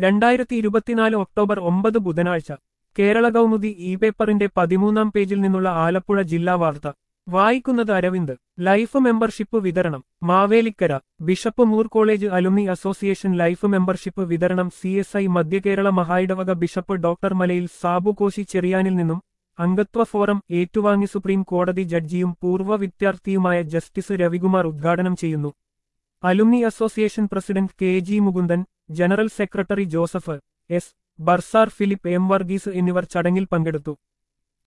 രണ്ടായിരത്തി ഇരുപത്തിനാല് ഒക്ടോബർ ഒമ്പത് ബുധനാഴ്ച കേരള കൗമുദി ഇ പേപ്പറിന്റെ പതിമൂന്നാം പേജിൽ നിന്നുള്ള ആലപ്പുഴ ജില്ലാ വാർത്ത വായിക്കുന്നത് അരവിന്ദ് ലൈഫ് മെമ്പർഷിപ്പ് വിതരണം Mavelikkara Bishop Moore College alumni association life membership വിതരണം സി എസ് ഐ മധ്യകേരള മഹായിടവക ബിഷപ്പ് ഡോക്ടർ മലയിൽ സാബു കോശി ചെറിയാനിൽ നിന്നും അംഗത്വ ഫോറം ഏറ്റുവാങ്ങി സുപ്രീം കോടതി ജഡ്ജിയും പൂർവ്വ വിദ്യാർത്ഥിയുമായ ജസ്റ്റിസ് രവികുമാർ ഉദ്ഘാടനം ചെയ്യുന്നു alumni association president K G Mukundan general secretary Joseph S bursar Philip M Varghese എന്നിവർ ചടങ്ങിൽ പങ്കെടുത്തു